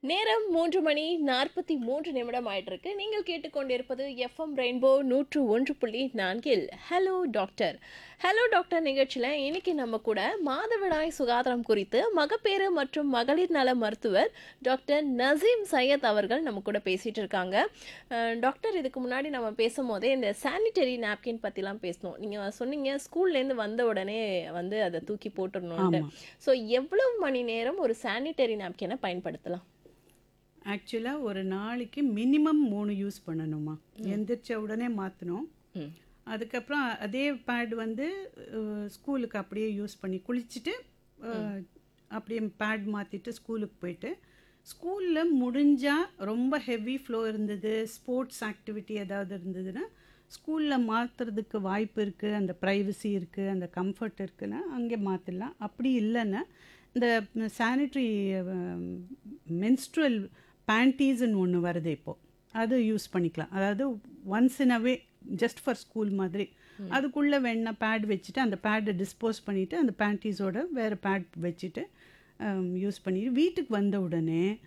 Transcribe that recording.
நேரம் மூன்று மணி நாற்பத்தி மூன்று நிமிடம் ஆயிட்டிருக்கு நீங்கள் கேட்டுக்கொண்டிருப்பது எஃப்எம் ரெயின்போ நூற்று ஒன்று புள்ளி நான்கில் ஹலோ டாக்டர் ஹலோ டாக்டர் நிகழ்ச்சியில் இன்னைக்கு நம்ம கூட மாதவிடாய் சுகாதாரம் குறித்து மகப்பேறு மற்றும் மகளிர் நல மருத்துவர் டாக்டர் நசீம் சையத் அவர்கள் நம்ம கூட பேசிட்டு இருக்காங்க அஹ், டாக்டர் இதுக்கு முன்னாடி நம்ம பேசும்போதே இந்த சானிட்டரி நாப்கின் பற்றிலாம் பேசணும் நீங்கள் சொன்னீங்க ஸ்கூல்லேருந்து வந்த உடனே வந்து அதை தூக்கி போட்டுடணும்னு ஆமாம் ஸோ எவ்வளவு மணி நேரம் ஒரு சானிட்டரி நாப்கினை பயன்படுத்தலாம் ஆக்சுவலாக ஒரு நாளைக்கு மினிமம் மூணு யூஸ் பண்ணணுமா எந்திரிச்ச உடனே மாற்றணும் ம். அதுக்கப்புறம் அதே பேட் வந்து அஹ், ஸ்கூலுக்கு அப்படியே யூஸ் பண்ணி குளிச்சுட்டு அஹ், அப்படியே பேட் மாற்றிட்டு ஸ்கூலுக்கு போயிட்டு ஸ்கூலில் முடிஞ்சால் ரொம்ப ஹெவி ஃப்ளோ இருந்தது ஸ்போர்ட்ஸ் ஆக்டிவிட்டி ஏதாவது இருந்ததுன்னா ஸ்கூலில் மாற்றுறதுக்கு வாய்ப்பு இருக்குது அந்த ப்ரைவசி இருக்குது அந்த கம்ஃபர்ட் இருக்குன்னா அங்கே மாற்றிடலாம் அப்படி இல்லைன்னா இந்த சானிட்ரி மென்ஸ்ட்ரல் பேண்டீஸ்ன்னு ஒன்று வருது இப்போது அது யூஸ் பண்ணிக்கலாம் அதாவது once in a way just for school மாதிரி அதுக்குள்ளே வேணா பேட் வச்சுட்டு அந்த பேடை டிஸ்போஸ் பண்ணிவிட்டு அந்த பேண்டீஸோட வேறு பேட் வச்சுட்டு யூஸ் பண்ணி வீட்டுக்கு வந்த உடனே